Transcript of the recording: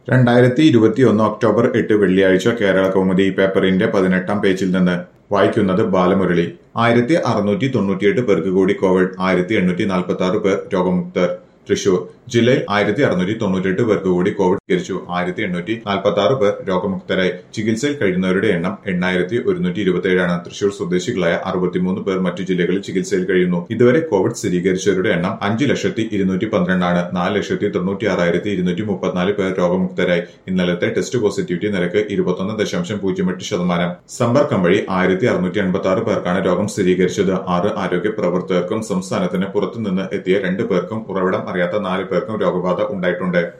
രണ്ടായിരത്തി ഇരുപത്തിയൊന്ന് ഒക്ടോബർ എട്ട് വെള്ളിയാഴ്ച കേരള കൗമുദി പേപ്പറിന്റെ പതിനെട്ടാം പേജിൽ നിന്ന് വായിക്കുന്നത് ബാലമുരളി ആയിരത്തി അറുന്നൂറ്റി തൊണ്ണൂറ്റിയെട്ട് പേർക്ക് കൂടി കോവിഡ് ആയിരത്തി എണ്ണൂറ്റി നാൽപ്പത്തി ആറ് പേർ രോഗമുക്തർ തൃശൂർ ജില്ലയിൽ ആയിരത്തി അറുന്നൂറ്റി തൊണ്ണൂറ്റെട്ട് പേർക്ക് കൂടി കോവിഡ് സ്ഥിരീകരിച്ചു ആയിരത്തി എണ്ണൂറ്റി നാൽപ്പത്തി ആറ് പേർ രോഗമുക്തരായി ചികിത്സയിൽ കഴിയുന്നവരുടെ എണ്ണം എണ്ണായിരത്തി ഒരുന്നൂറ്റി ഇരുപത്തിയേഴാണ് തൃശൂർ സ്വദേശികളായ അറുപത്തിമൂന്ന് പേർ മറ്റു ജില്ലകളിൽ ചികിത്സയിൽ കഴിയുന്നു ഇതുവരെ കോവിഡ് സ്ഥിരീകരിച്ചവരുടെ എണ്ണം അഞ്ച് ലക്ഷത്തി ഇരുന്നൂറ്റി പന്ത്രണ്ടാണ് നാല് ലക്ഷത്തി തൊണ്ണൂറ്റി ആറായിരത്തി ഇരുന്നൂറ്റി മുപ്പത്തിനാല് പേർ രോഗമുക്തരായി ഇന്നലത്തെ ടെസ്റ്റ് പോസിറ്റിവിറ്റി നിരക്ക് ഇരുപത്തൊന്ന് ദശാംശം പൂജ്യം എട്ട് ശതമാനം സമ്പർക്കം വഴി ആയിരത്തി അറുന്നൂറ്റി എൺപത്തി ആറ് പേർക്കാണ് രോഗം സ്ഥിരീകരിച്ചത് ആറ് ആരോഗ്യ പ്രവർത്തകർക്കും സംസ്ഥാനത്തിന് പുറത്തുനിന്ന് എത്തിയ രണ്ട് പേർക്കും ഉറവിടം അറിയാത്ത നാല് പേർക്കും രോഗബാധ ഉണ്ടായിട്ടുണ്ട്